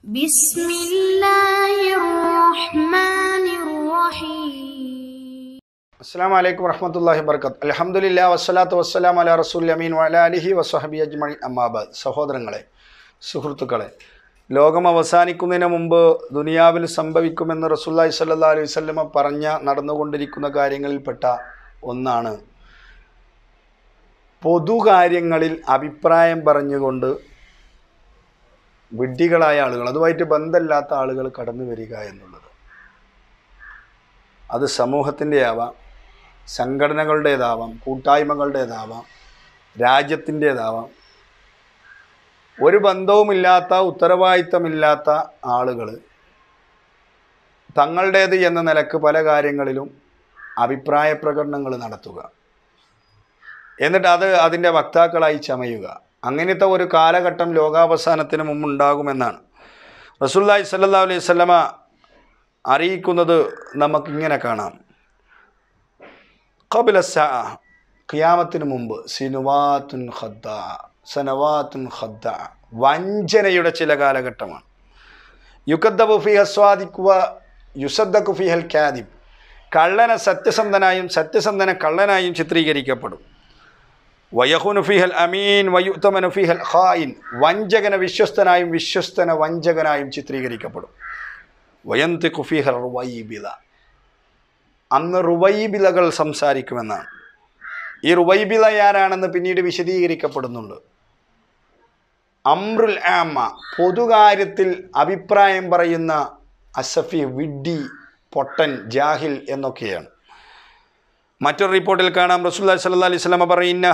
بسم الله الرحمن الرحيم അസ്സാം വലൈക്കും വറഹമത്തല്ലാഹി വർക്കത്ത് അലഹമുല്ല വസ്സലാത്തു വസ്സലാം അല റസൂൽ അമീൻ വല അലിഹി വസ്ഹബി അജ്മണി അമ്മാബാദ് സഹോദരങ്ങളെ സുഹൃത്തുക്കളെ ലോകം അവസാനിക്കുന്നതിന് മുമ്പ് ദുനിയാവിൽ സംഭവിക്കുമെന്ന് റസൂല്ലായി സല്ലാ അലൈഹി വല്ലമ പറഞ്ഞ നടന്നുകൊണ്ടിരിക്കുന്ന കാര്യങ്ങളിൽപ്പെട്ട ഒന്നാണ് പൊതുകാര്യങ്ങളിൽ അഭിപ്രായം പറഞ്ഞുകൊണ്ട് വിഡ്ഢികളായ ആളുകൾ അതുമായിട്ട് ബന്ധമില്ലാത്ത ആളുകൾ കടന്നു വരിക എന്നുള്ളത് അത് സമൂഹത്തിൻ്റെ ആവാം സംഘടനകളുടേതാവാം കൂട്ടായ്മകളുടേതാവാം രാജ്യത്തിൻ്റേതാവാം ഒരു ബന്ധവുമില്ലാത്ത ഉത്തരവാദിത്തമില്ലാത്ത ആളുകൾ തങ്ങളുടേത് എന്ന നിലക്ക് പല കാര്യങ്ങളിലും അഭിപ്രായ പ്രകടനങ്ങൾ നടത്തുക എന്നിട്ട് അത് അതിൻ്റെ വക്താക്കളായി ചമയുക അങ്ങനത്തെ ഒരു കാലഘട്ടം ലോകാവസാനത്തിന് മുമ്പുണ്ടാകുമെന്നാണ് റസൂല്ലായി സല്ലാ അലൈഹി സ്വലമ അറിയിക്കുന്നത് നമുക്കിങ്ങനെ കാണാം കപില ഖിയാമത്തിന് മുമ്പ് സിനുവാത്തുൻ ഖദ്ദ സനവാത്തുൻ ഖദ്ദ വഞ്ചനയുടെ ചില കാലഘട്ടമാണ് യുക്കദ്ദബു ഫി ഹസ്വാദിക്കുക യുസദ്ദഖു ഫി ഹൽ ഖ്യാദിബ് കള്ളനെ സത്യസന്ധനായും സത്യസന്ധനെ കള്ളനായും ചിത്രീകരിക്കപ്പെടും വയഹുനു ഫിഹൽ അമീൻ വയുത്തമനു ഫിഹൽ ഖായിൻ വഞ്ചകന വിശ്വസ്തനായും വിശ്വസ്തന വഞ്ചകനായും ചിത്രീകരിക്കപ്പെടും വയന്തി കുഫിഹൽ റുവൈബില അന്ന് റുവൈബിലകൾ സംസാരിക്കുമെന്നാണ് ഈ റുവൈബില ആരാണെന്ന് പിന്നീട് വിശദീകരിക്കപ്പെടുന്നുണ്ട് അമ്രുൽ ആമ പൊതുകാര്യത്തിൽ അഭിപ്രായം പറയുന്ന അസഫി വിഡ്ഡി പൊട്ടൻ ജാഹിൽ എന്നൊക്കെയാണ് മറ്റൊരു റിപ്പോർട്ടിൽ കാണാം റസൂല്ലാ സല്ലാ അലൈഹി സ്വലമ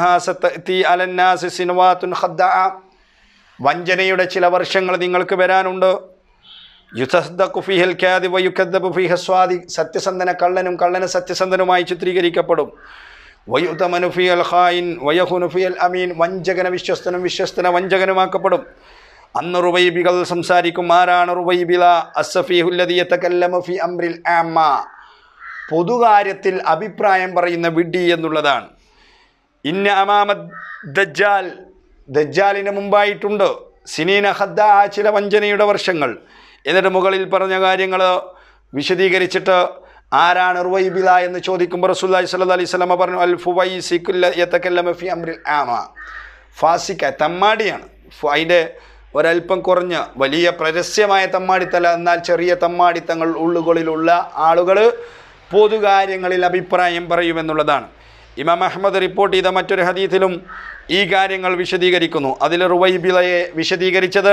പറയും വഞ്ചനയുടെ ചില വർഷങ്ങൾ നിങ്ങൾക്ക് വരാനുണ്ട് യുസദ്ദഖു ഫിഹൽ ഖ്യാദി വയുക്കദ്ദബു ഫിഹ സ്വാദി സത്യസന്ധന കള്ളനും കള്ളന് സത്യസന്ധനുമായി ചിത്രീകരിക്കപ്പെടും വയുതമനു ഫിയൽ ഖായിൻ വയഹുനു ഫിയൽ അമീൻ വഞ്ചകന വിശ്വസ്തനും വിശ്വസ്തന വഞ്ചകനുമാക്കപ്പെടും അന്ന് റുവൈബികൾ സംസാരിക്കും ആരാണ് റുവൈബില അസഫിഹുല്ലദിയത്തക്കല്ലമു ഫി അംറിൽ ആമ്മ പൊതുകാര്യത്തിൽ അഭിപ്രായം പറയുന്ന വിഡ്ഢി എന്നുള്ളതാണ് ഇന്ന അമാമദ് ദജ്ജാൽ ദജ്ജാലിന് മുമ്പായിട്ടുണ്ട് സിനീന ഹദ്ദ ആ ചില വഞ്ചനയുടെ വർഷങ്ങൾ എന്നിട്ട് മുകളിൽ പറഞ്ഞ കാര്യങ്ങൾ വിശദീകരിച്ചിട്ട് ആരാണ് റുവൈബില എന്ന് ചോദിക്കുമ്പോൾ റസൂല്ലായി സല്ല അലൈഹി സ്വലമ പറഞ്ഞു അൽ ഫുവൈ സിക്കുല്ലമഫി അമ്രിൽ ആമ ഫാസിക്ക തമ്മാടിയാണ് അതിൻ്റെ ഒരല്പം കുറഞ്ഞ വലിയ പ്രരസ്യമായ തമ്മാടിത്തല്ല എന്നാൽ ചെറിയ തമ്മാടിത്തങ്ങൾ ഉള്ളുകളിലുള്ള ആളുകൾ പൊതുകാര്യങ്ങളിൽ അഭിപ്രായം പറയുമെന്നുള്ളതാണ് ഇമാം അഹമ്മദ് റിപ്പോർട്ട് ചെയ്ത മറ്റൊരു ഹദീത്തിലും ഈ കാര്യങ്ങൾ വിശദീകരിക്കുന്നു അതിൽ റുവൈബിളയെ വിശദീകരിച്ചത്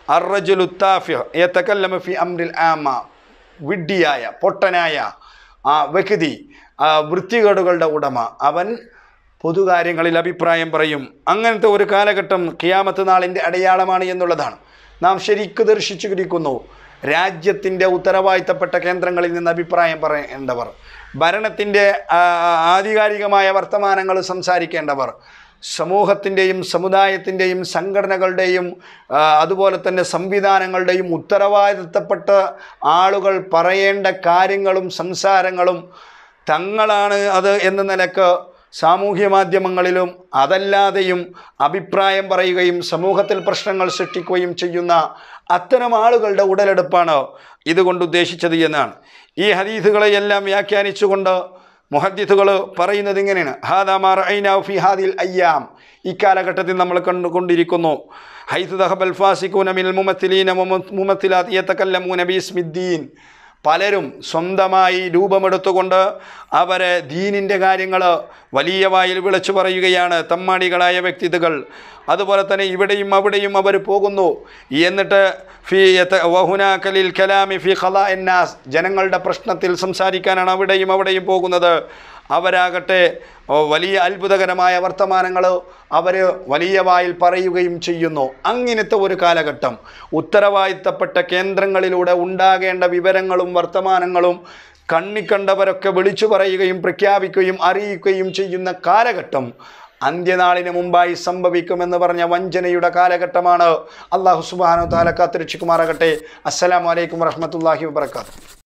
അറജുലുത്താഫി അമ്രിൽ ആമ വിഡ്ഢിയായ പൊട്ടനായ ആ വ്യക്തി ആ വൃത്തികേടുകളുടെ ഉടമ അവൻ പൊതുകാര്യങ്ങളിൽ അഭിപ്രായം പറയും അങ്ങനത്തെ ഒരു കാലഘട്ടം ഖിയാമത്ത് നാളിൻ്റെ അടയാളമാണ് എന്നുള്ളതാണ് നാം ശരിക്കു ദർശിച്ചിരിക്കുന്നു രാജ്യത്തിൻ്റെ ഉത്തരവാദിത്തപ്പെട്ട കേന്ദ്രങ്ങളിൽ നിന്ന് അഭിപ്രായം പറയേണ്ടവർ ഭരണത്തിൻ്റെ ആധികാരികമായ വർത്തമാനങ്ങൾ സംസാരിക്കേണ്ടവർ സമൂഹത്തിൻ്റെയും സമുദായത്തിൻ്റെയും സംഘടനകളുടെയും അതുപോലെ തന്നെ സംവിധാനങ്ങളുടെയും ഉത്തരവാദിത്തപ്പെട്ട ആളുകൾ പറയേണ്ട കാര്യങ്ങളും സംസാരങ്ങളും തങ്ങളാണ് അത് എന്ന നിലക്ക് സാമൂഹ്യ മാധ്യമങ്ങളിലും അതല്ലാതെയും അഭിപ്രായം പറയുകയും സമൂഹത്തിൽ പ്രശ്നങ്ങൾ സൃഷ്ടിക്കുകയും ചെയ്യുന്ന അത്തരം ആളുകളുടെ ഉടലെടുപ്പാണ് ഇതുകൊണ്ട് ഉദ്ദേശിച്ചത് എന്നാണ് ഈ ഹദീസുകളെയെല്ലാം വ്യാഖ്യാനിച്ചുകൊണ്ട് മുഹദ്ദിത്തുകൾ പറയുന്നത് ഇങ്ങനെയാണ് ഹാദാമാർ ഐനാഫി ഹാദിൽ അയ്യാം ഇക്കാലഘട്ടത്തിൽ നമ്മൾ കണ്ടുകൊണ്ടിരിക്കുന്നു ഹൈത്ത് ദഹബൽ ഫാസിഖൂന മിൽ മുമത്തിലീന മുമത്തിലാത്ത് യത്തക്കല്ലമൂന ബീസ്മിദ്ദീൻ പലരും സ്വന്തമായി രൂപമെടുത്തുകൊണ്ട് അവരെ ദീനിൻ്റെ കാര്യങ്ങൾ വലിയ വായിൽ വിളിച്ചു പറയുകയാണ് തമ്മാടികളായ വ്യക്തിത്വകൾ അതുപോലെ തന്നെ ഇവിടെയും അവിടെയും അവർ പോകുന്നു എന്നിട്ട് ഫി വഹുനാക്കലിൽ കലാമി ഫി ഖലാ എന്നാസ് ജനങ്ങളുടെ പ്രശ്നത്തിൽ സംസാരിക്കാനാണ് അവിടെയും അവിടെയും പോകുന്നത് അവരാകട്ടെ വലിയ അത്ഭുതകരമായ വർത്തമാനങ്ങൾ അവർ വലിയ വായിൽ പറയുകയും ചെയ്യുന്നു അങ്ങനത്തെ ഒരു കാലഘട്ടം ഉത്തരവാദിത്തപ്പെട്ട കേന്ദ്രങ്ങളിലൂടെ ഉണ്ടാകേണ്ട വിവരങ്ങളും വർത്തമാനങ്ങളും കണ്ണിക്കണ്ടവരൊക്കെ വിളിച്ചു പറയുകയും പ്രഖ്യാപിക്കുകയും അറിയിക്കുകയും ചെയ്യുന്ന കാലഘട്ടം അന്ത്യനാളിന് മുമ്പായി സംഭവിക്കുമെന്ന് പറഞ്ഞ വഞ്ചനയുടെ കാലഘട്ടമാണ് അള്ളാഹു സുബാനു താല കാത്തിരക്ഷിക്കുമാറാകട്ടെ അസ്സലാമലൈക്കും വറഹമത്തല്ലാഹി വാത്തു